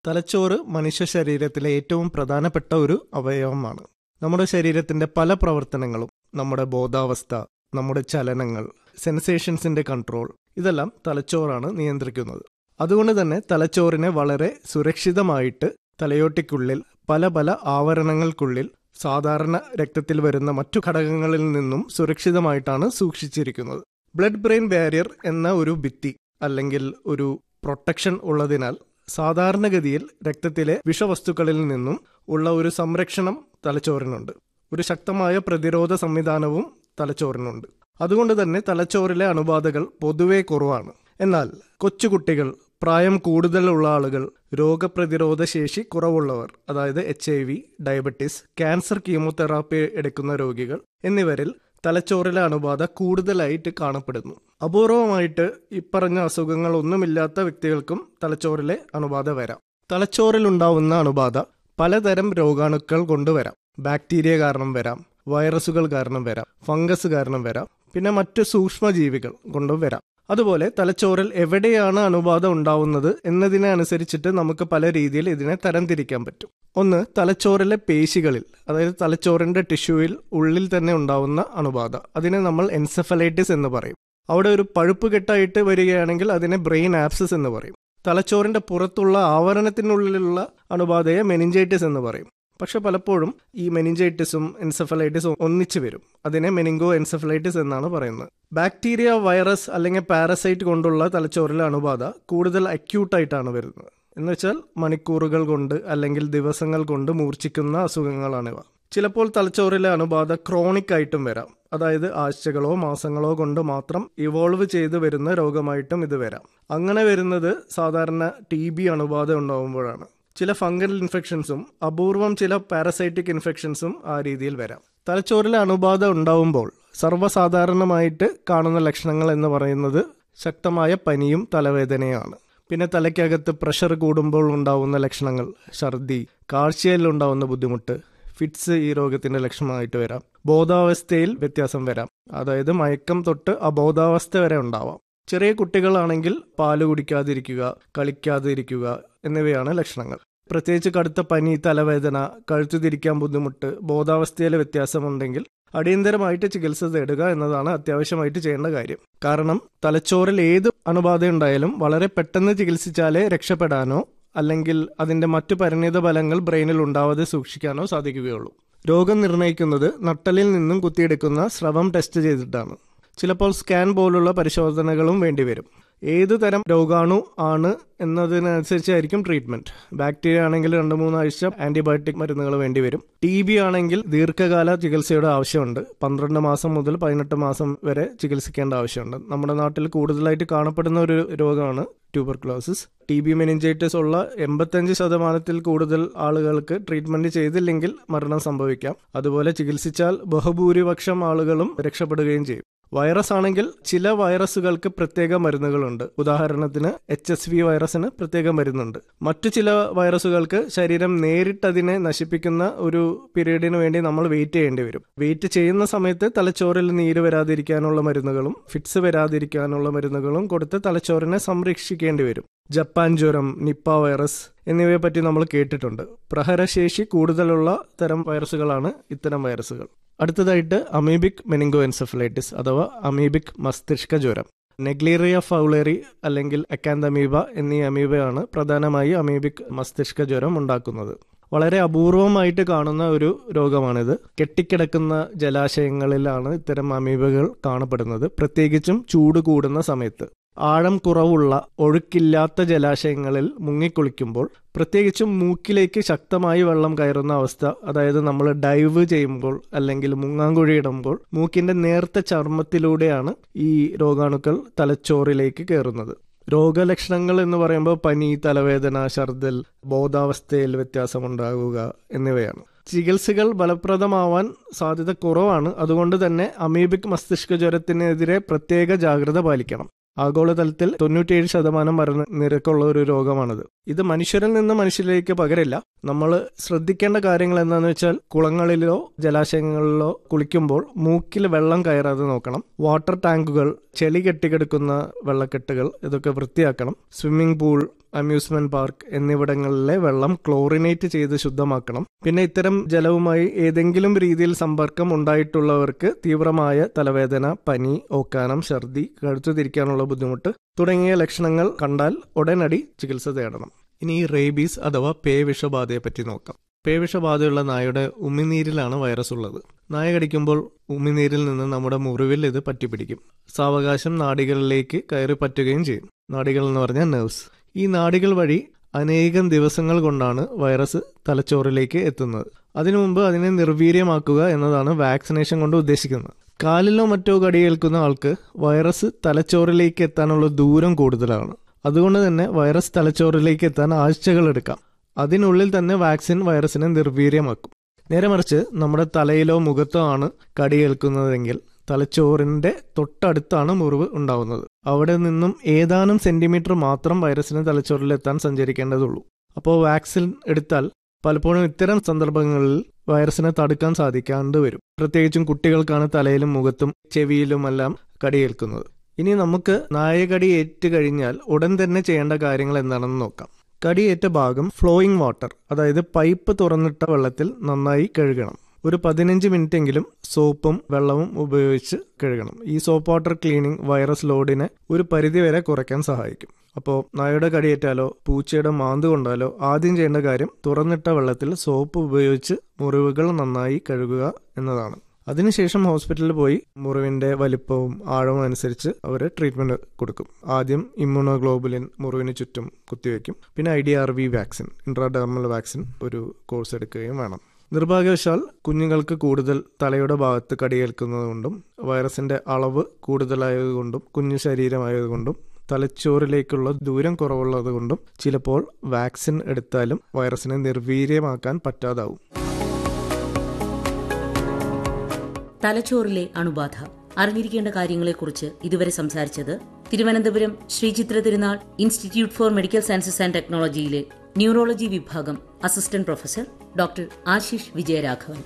തലച്ചോറ് മനുഷ്യ ശരീരത്തിലെ ഏറ്റവും പ്രധാനപ്പെട്ട ഒരു അവയവമാണ് നമ്മുടെ ശരീരത്തിന്റെ പല പ്രവർത്തനങ്ങളും നമ്മുടെ ബോധാവസ്ഥ നമ്മുടെ ചലനങ്ങൾ സെൻസേഷൻസിന്റെ കൺട്രോൾ ഇതെല്ലാം തലച്ചോറാണ് നിയന്ത്രിക്കുന്നത് അതുകൊണ്ട് തന്നെ തലച്ചോറിനെ വളരെ സുരക്ഷിതമായിട്ട് തലയോട്ടിക്കുള്ളിൽ പല പല ആവരണങ്ങൾക്കുള്ളിൽ സാധാരണ രക്തത്തിൽ വരുന്ന മറ്റു ഘടകങ്ങളിൽ നിന്നും സുരക്ഷിതമായിട്ടാണ് സൂക്ഷിച്ചിരിക്കുന്നത് ബ്ലഡ് ബ്രെയിൻ ബാരിയർ എന്ന ഒരു ഭിത്തി അല്ലെങ്കിൽ ഒരു പ്രൊട്ടക്ഷൻ ഉള്ളതിനാൽ സാധാരണഗതിയിൽ രക്തത്തിലെ വിഷവസ്തുക്കളിൽ നിന്നും ഉള്ള ഒരു സംരക്ഷണം തലച്ചോറിനുണ്ട് ഒരു ശക്തമായ പ്രതിരോധ സംവിധാനവും തലച്ചോറിനുണ്ട് അതുകൊണ്ട് തന്നെ തലച്ചോറിലെ അണുബാധകൾ പൊതുവെ കുറവാണ് എന്നാൽ കൊച്ചുകുട്ടികൾ പ്രായം കൂടുതലുള്ള ആളുകൾ രോഗപ്രതിരോധ ശേഷി കുറവുള്ളവർ അതായത് H I V diabetes cancer chemotherapy എടുക്കുന്ന രോഗികൾ എന്നിവരിൽ തലച്ചോറിലെ അണുബാധ കൂടുതലായിട്ട് കാണപ്പെടുന്നു അപൂർവമായിട്ട് ഇപ്പറഞ്ഞ അസുഖങ്ങൾ ഒന്നുമില്ലാത്ത വ്യക്തികൾക്കും തലച്ചോറിലെ അണുബാധ വരാം തലച്ചോറിലുണ്ടാവുന്ന അണുബാധ പലതരം രോഗാണുക്കൾ കൊണ്ടുവരാം ബാക്ടീരിയ കാരണം വരാം വൈറസുകൾ കാരണം വരാം ഫംഗസ് കാരണം വരാം പിന്നെ മറ്റു സൂക്ഷ്മജീവികൾ കൊണ്ടും വരാം അതുപോലെ തലച്ചോറിൽ എവിടെയാണ് അണുബാധ ഉണ്ടാവുന്നത് എന്നതിനെ അനുസരിച്ചിട്ട് നമുക്ക് പല രീതിയിൽ ഇതിനെ തരംതിരിക്കാൻ പറ്റും ഒന്ന് തലച്ചോറിലെ പേശികളിൽ അതായത് തലച്ചോറിന്റെ ടിഷ്യൂവിൽ ഉള്ളിൽ തന്നെ ഉണ്ടാവുന്ന അണുബാധ അതിനെ നമ്മൾ എൻസെഫലൈറ്റിസ് എന്ന് പറയും അവിടെ ഒരു പഴുപ്പ് കെട്ടായിട്ട് വരികയാണെങ്കിൽ അതിനെ ബ്രെയിൻ ആപ്സസ് എന്ന് പറയും തലച്ചോറിന്റെ പുറത്തുള്ള ആവരണത്തിനുള്ളിലുള്ള അണുബാധയെ മെനിഞ്ചൈറ്റിസ് എന്ന് പറയും പക്ഷെ പലപ്പോഴും ഈ മെനിഞ്ചൈറ്റിസും എൻസെഫലൈറ്റിസും ഒന്നിച്ചു വരും അതിനെ മെനിങ്കോ എൻസെഫലൈറ്റിസ് എന്നാണ് പറയുന്നത് ബാക്ടീരിയ വൈറസ് അല്ലെങ്കിൽ പാരസൈറ്റ് കൊണ്ടുള്ള തലച്ചോറിലെ അണുബാധ കൂടുതൽ അക്യൂട്ടായിട്ടാണ് വരുന്നത് എന്ന് വെച്ചാൽ മണിക്കൂറുകൾ കൊണ്ട് അല്ലെങ്കിൽ ദിവസങ്ങൾ കൊണ്ട് മൂർച്ഛിക്കുന്ന അസുഖങ്ങളാണിവ ചിലപ്പോൾ തലച്ചോറിലെ അണുബാധ ക്രോണിക് ആയിട്ടും വരാം അതായത് ആഴ്ചകളോ മാസങ്ങളോ കൊണ്ട് മാത്രം ഇവോൾവ് ചെയ്തു വരുന്ന രോഗമായിട്ടും ഇത് വരാം അങ്ങനെ വരുന്നത് സാധാരണ ടി ബി അണുബാധ ഉണ്ടാകുമ്പോഴാണ് ചില ഫംഗൽ ഇൻഫെക്ഷൻസും അപൂർവം ചില പാരസൈറ്റിക് ഇൻഫെക്ഷൻസും ആ രീതിയിൽ വരാം തലച്ചോറിലെ അണുബാധ ഉണ്ടാവുമ്പോൾ സർവ്വസാധാരണമായിട്ട് കാണുന്ന ലക്ഷണങ്ങൾ എന്ന് പറയുന്നത് ശക്തമായ പനിയും തലവേദനയുമാണ് പിന്നെ തലയ്ക്കകത്ത് പ്രഷർ കൂടുമ്പോൾ ഉണ്ടാവുന്ന ലക്ഷണങ്ങൾ ഛർദി കാഴ്ചയിൽ ഉണ്ടാവുന്ന ബുദ്ധിമുട്ട് ഫിറ്റ്സ് ഈ രോഗത്തിന്റെ ലക്ഷണമായിട്ട് വരാം ബോധാവസ്ഥയിൽ വ്യത്യാസം വരാം അതായത് മയക്കം തൊട്ട് അബോധാവസ്ഥ വരെ ഉണ്ടാവാം ചെറിയ കുട്ടികളാണെങ്കിൽ പാല് കുടിക്കാതിരിക്കുക കളിക്കാതിരിക്കുക എന്നിവയാണ് ലക്ഷണങ്ങൾ പ്രത്യേകിച്ച് കടുത്ത പനി തലവേദന കഴുത്തു തിരിക്കാൻ ബുദ്ധിമുട്ട് ബോധാവസ്ഥയിലെ വ്യത്യാസമുണ്ടെങ്കിൽ അടിയന്തരമായിട്ട് ചികിത്സ തേടുക എന്നതാണ് അത്യാവശ്യമായിട്ട് ചെയ്യേണ്ട കാര്യം കാരണം തലച്ചോറിൽ ഏത് അണുബാധ ഉണ്ടായാലും വളരെ പെട്ടെന്ന് ചികിത്സിച്ചാലേ രക്ഷപ്പെടാനോ അല്ലെങ്കിൽ അതിന്റെ മറ്റു പരിണിത ഫലങ്ങൾ ബ്രെയിനിൽ ഉണ്ടാവാതെ സൂക്ഷിക്കാനോ സാധിക്കുകയുള്ളൂ രോഗം നിർണ്ണയിക്കുന്നത് നട്ടലിൽ നിന്നും കുത്തിയെടുക്കുന്ന സ്രവം ടെസ്റ്റ് ചെയ്തിട്ടാണ് ചിലപ്പോൾ സ്കാൻ പോലുള്ള പരിശോധനകളും വേണ്ടിവരും ഏത് തരം രോഗാണു ആണ് എന്നതിനനുസരിച്ചായിരിക്കും ട്രീറ്റ്മെന്റ് ബാക്ടീരിയ ആണെങ്കിൽ രണ്ട് മൂന്നാഴ്ച ആന്റിബയോട്ടിക് മരുന്നുകൾ വേണ്ടിവരും ടി ബി ആണെങ്കിൽ ദീർഘകാല ചികിത്സയുടെ ആവശ്യമുണ്ട് പന്ത്രണ്ട് മാസം മുതൽ പതിനെട്ട് മാസം വരെ ചികിത്സിക്കേണ്ട ആവശ്യമുണ്ട് നമ്മുടെ നാട്ടിൽ കൂടുതലായിട്ട് കാണപ്പെടുന്ന ഒരു രോഗമാണ് ട്യൂബർക്ലോസിസ് ടി ബി മെനിഞ്ചൈറ്റിസ് ഉള്ള എൺപത്തഞ്ച് ശതമാനത്തിൽ കൂടുതൽ ആളുകൾക്ക് ട്രീറ്റ്മെന്റ് ചെയ്തില്ലെങ്കിൽ മരണം സംഭവിക്കാം അതുപോലെ ചികിത്സിച്ചാൽ ബഹുഭൂരിപക്ഷം ആളുകളും രക്ഷപ്പെടുകയും ചെയ്യും വൈറസ് ആണെങ്കിൽ ചില വൈറസുകൾക്ക് പ്രത്യേക മരുന്നുകളുണ്ട് ഉദാഹരണത്തിന് എച്ച് എസ് വി വൈറസിന് പ്രത്യേക മരുന്നുണ്ട് മറ്റു ചില വൈറസുകൾക്ക് ശരീരം നേരിട്ട് അതിനെ നശിപ്പിക്കുന്ന ഒരു പീരീഡിന് വേണ്ടി നമ്മൾ വെയിറ്റ് ചെയ്യേണ്ടി വരും വെയിറ്റ് ചെയ്യുന്ന സമയത്ത് തലച്ചോറിൽ നീര് വരാതിരിക്കാനുള്ള മരുന്നുകളും ഫിറ്റ്സ് വരാതിരിക്കാനുള്ള മരുന്നുകളും കൊടുത്ത് തലച്ചോറിനെ സംരക്ഷിക്കേണ്ടി വരും ജപ്പാൻ ജ്വരം നിപ്പ വൈറസ് എന്നിവയെ പറ്റി നമ്മൾ കേട്ടിട്ടുണ്ട് പ്രഹരശേഷി കൂടുതലുള്ള തരം വൈറസുകളാണ് ഇത്തരം വൈറസുകൾ അടുത്തതായിട്ട് അമീബിക് മെനിങ്കോ എൻസെഫലൈറ്റിസ് അഥവാ അമീബിക് മസ്തിഷ്ക ജ്വരം നെഗ്ലീറിയ ഫൗളേറി അല്ലെങ്കിൽ അക്കാന്തമീബ എന്നീ അമീബയാണ് പ്രധാനമായി അമീബിക് മസ്തിഷ്ക ജ്വരം ഉണ്ടാക്കുന്നത് വളരെ അപൂർവമായിട്ട് കാണുന്ന ഒരു രോഗമാണിത് കെട്ടിക്കിടക്കുന്ന ജലാശയങ്ങളിലാണ് ഇത്തരം അമീബകൾ കാണപ്പെടുന്നത് പ്രത്യേകിച്ചും ചൂട് കൂടുന്ന സമയത്ത് ആഴം കുറവുള്ള ഒഴുക്കില്ലാത്ത ജലാശയങ്ങളിൽ മുങ്ങിക്കുളിക്കുമ്പോൾ പ്രത്യേകിച്ചും മൂക്കിലേക്ക് ശക്തമായി വെള്ളം കയറുന്ന അവസ്ഥ അതായത് നമ്മൾ ഡൈവ് ചെയ്യുമ്പോൾ അല്ലെങ്കിൽ മുങ്ങാങ്കുഴി ഇടുമ്പോൾ മൂക്കിന്റെ നേർത്ത ചർമ്മത്തിലൂടെയാണ് ഈ രോഗാണുക്കൾ തലച്ചോറിലേക്ക് കയറുന്നത് രോഗലക്ഷണങ്ങൾ എന്ന് പറയുമ്പോൾ പനി തലവേദന ഛർദൽ ബോധാവസ്ഥയിൽ വ്യത്യാസമുണ്ടാകുക എന്നിവയാണ് ചികിത്സകൾ ഫലപ്രദമാവാൻ സാധ്യത കുറവാണ് അതുകൊണ്ട് തന്നെ അമീബിക് മസ്തിഷ്ക ജ്വരത്തിനെതിരെ പ്രത്യേക ജാഗ്രത പാലിക്കണം ആഗോളതലത്തിൽ തൊണ്ണൂറ്റിയേഴ് ശതമാനം മരണ നിരക്കുള്ള ഒരു രോഗമാണിത് ഇത് മനുഷ്യരിൽ നിന്ന് മനുഷ്യരിലേക്ക് പകരില്ല നമ്മൾ ശ്രദ്ധിക്കേണ്ട കാര്യങ്ങൾ എന്താണെന്ന് വെച്ചാൽ കുളങ്ങളിലോ ജലാശയങ്ങളിലോ കുളിക്കുമ്പോൾ മൂക്കിൽ വെള്ളം കയറാതെ നോക്കണം വാട്ടർ ടാങ്കുകൾ ചെളി കെട്ടിക്കിടക്കുന്ന വെള്ളക്കെട്ടുകൾ ഇതൊക്കെ വൃത്തിയാക്കണം സ്വിമ്മിംഗ് പൂൾ അമ്യൂസ്മെന്റ് പാർക്ക് എന്നിവിടങ്ങളിലെ വെള്ളം ക്ലോറിനേറ്റ് ചെയ്ത് ശുദ്ധമാക്കണം പിന്നെ ഇത്തരം ജലവുമായി ഏതെങ്കിലും രീതിയിൽ സമ്പർക്കം ഉണ്ടായിട്ടുള്ളവർക്ക് തീവ്രമായ തലവേദന പനി ഓക്കാനം ഛർദി കഴുത്തു തിരിക്കാനുള്ള ബുദ്ധിമുട്ട് തുടങ്ങിയ ലക്ഷണങ്ങൾ കണ്ടാൽ ഉടനടി ചികിത്സ തേടണം ഇനി ഈ റേബീസ് അഥവാ പേ വിഷബാധയെ പറ്റി നോക്കാം പേ വിഷബാധയുള്ള നായയുടെ ഉമിനീരിലാണ് വൈറസ് ഉള്ളത് നായ കടിക്കുമ്പോൾ ഉമിനീരിൽ നിന്ന് നമ്മുടെ മുറിവിൽ ഇത് പറ്റിപ്പിടിക്കും സാവകാശം നാടികളിലേക്ക് കയറി പറ്റുകയും ചെയ്യും നാടികൾ എന്ന് പറഞ്ഞാൽ നെർവ്സ് ഈ നാടികൾ വഴി അനേകം ദിവസങ്ങൾ കൊണ്ടാണ് വൈറസ് തലച്ചോറിലേക്ക് എത്തുന്നത് അതിനു മുമ്പ് അതിനെ നിർവീര്യമാക്കുക എന്നതാണ് വാക്സിനേഷൻ കൊണ്ട് ഉദ്ദേശിക്കുന്നത് കാലിലോ മറ്റോ കടിയേൽക്കുന്ന ആൾക്ക് വൈറസ് തലച്ചോറിലേക്ക് എത്താനുള്ള ദൂരം കൂടുതലാണ് അതുകൊണ്ട് തന്നെ വൈറസ് തലച്ചോറിലേക്ക് എത്താൻ ആഴ്ചകൾ എടുക്കാം അതിനുള്ളിൽ തന്നെ വാക്സിൻ വൈറസിനെ നിർവീര്യമാക്കും നേരെ മറിച്ച് നമ്മുടെ തലയിലോ മുഖത്തോ ആണ് കടിയേൽക്കുന്നതെങ്കിൽ തലച്ചോറിന്റെ തൊട്ടടുത്താണ് മുറിവ് ഉണ്ടാവുന്നത് അവിടെ നിന്നും ഏതാനും സെന്റിമീറ്റർ മാത്രം വൈറസിന് തലച്ചോറിലെത്താൻ സഞ്ചരിക്കേണ്ടതുള്ളൂ അപ്പോൾ വാക്സിൻ എടുത്താൽ പലപ്പോഴും ഇത്തരം സന്ദർഭങ്ങളിൽ വൈറസിനെ തടുക്കാൻ സാധിക്കാണ്ട് വരും പ്രത്യേകിച്ചും കുട്ടികൾക്കാണ് തലയിലും മുഖത്തും ചെവിയിലുമെല്ലാം കടിയേൽക്കുന്നത് ഇനി നമുക്ക് നായകടി ഏറ്റു കഴിഞ്ഞാൽ ഉടൻ തന്നെ ചെയ്യേണ്ട കാര്യങ്ങൾ എന്താണെന്ന് നോക്കാം കടിയേറ്റ ഭാഗം ഫ്ലോയിങ് വാട്ടർ അതായത് പൈപ്പ് തുറന്നിട്ട വെള്ളത്തിൽ നന്നായി കഴുകണം ഒരു പതിനഞ്ച് മിനിറ്റ് എങ്കിലും സോപ്പും വെള്ളവും ഉപയോഗിച്ച് കഴുകണം ഈ സോപ്പ് വാട്ടർ ക്ലീനിങ് വൈറസ് ലോഡിനെ ഒരു പരിധിവരെ കുറയ്ക്കാൻ സഹായിക്കും അപ്പോൾ നായയുടെ കടിയേറ്റാലോ പൂച്ചയുടെ മാന്ത് കൊണ്ടാലോ ആദ്യം ചെയ്യേണ്ട കാര്യം തുറന്നിട്ട വെള്ളത്തിൽ സോപ്പ് ഉപയോഗിച്ച് മുറിവുകൾ നന്നായി കഴുകുക എന്നതാണ് അതിനുശേഷം ഹോസ്പിറ്റലിൽ പോയി മുറിവിന്റെ വലിപ്പവും ആഴവും അനുസരിച്ച് അവർ ട്രീറ്റ്മെന്റ് കൊടുക്കും ആദ്യം ഇമ്മ്യൂണോഗ്ലോബുലിൻ മുറിവിന് ചുറ്റും കുത്തിവെക്കും പിന്നെ I D R V vaccine intradermal vaccine ഒരു കോഴ്സ് എടുക്കുകയും വേണം നിർഭാഗ്യവശാൽ കുഞ്ഞുങ്ങൾക്ക് കൂടുതൽ തലയുടെ ഭാഗത്ത് കടിയേൽക്കുന്നതുകൊണ്ടും വൈറസിന്റെ അളവ് കൂടുതലായതുകൊണ്ടും കുഞ്ഞു ശരീരമായതുകൊണ്ടും തലച്ചോറിലേക്കുള്ള ദൂരം കുറവുള്ളതുകൊണ്ടും ചിലപ്പോൾ വാക്സിൻ എടുത്താലും വൈറസിനെ നിർവീര്യമാക്കാൻ പറ്റാതാവും തലച്ചോറിലെ അണുബാധ അറിഞ്ഞിരിക്കേണ്ട കാര്യങ്ങളെക്കുറിച്ച് ഇതുവരെ സംസാരിച്ചത് Thiruvananthapuram Sree Chitra Tirunal institute for medical sciences and ടെക്നോളജിയിലെ ന്യൂറോളജി വിഭാഗം assistant professor doctor Ashish Vijayaraghavan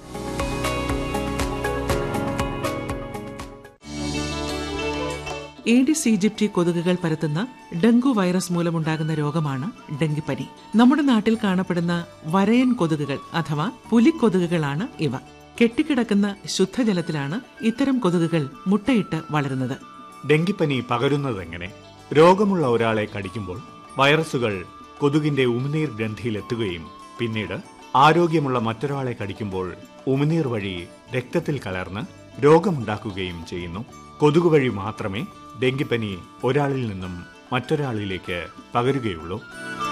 Aedes aegypti കൊതുകുകൾ പരത്തുന്ന ഡെങ്കു വൈറസ് മൂലമുണ്ടാകുന്ന രോഗമാണ് ഡെങ്കിപ്പനി നമ്മുടെ നാട്ടിൽ കാണപ്പെടുന്ന വരയൻ കൊതുകുകൾ അഥവാ പുലിക്കൊതുകുകളാണ് ഇവ കെട്ടിക്കിടക്കുന്ന ശുദ്ധജലത്തിലാണ് ഇത്തരം കൊതുകുകൾ മുട്ടയിട്ട് വളരുന്നത് ഡെങ്കിപ്പനി പകരുന്നതെങ്ങനെ രോഗമുള്ള ഒരാളെ കടിക്കുമ്പോൾ വൈറസുകൾ കൊതുകിന്റെ ഉമിനീർ ഗ്രന്ഥിയിലെത്തുകയും പിന്നീട് ആരോഗ്യമുള്ള മറ്റൊരാളെ കടിക്കുമ്പോൾ ഉമിനീർ വഴി രക്തത്തിൽ കലർന്ന് രോഗമുണ്ടാക്കുകയും ചെയ്യുന്നു കൊതുക് വഴി മാത്രമേ ഡെങ്കിപ്പനി ഒരാളിൽ നിന്നും മറ്റൊരാളിലേക്ക് പകരുകയുള്ളൂ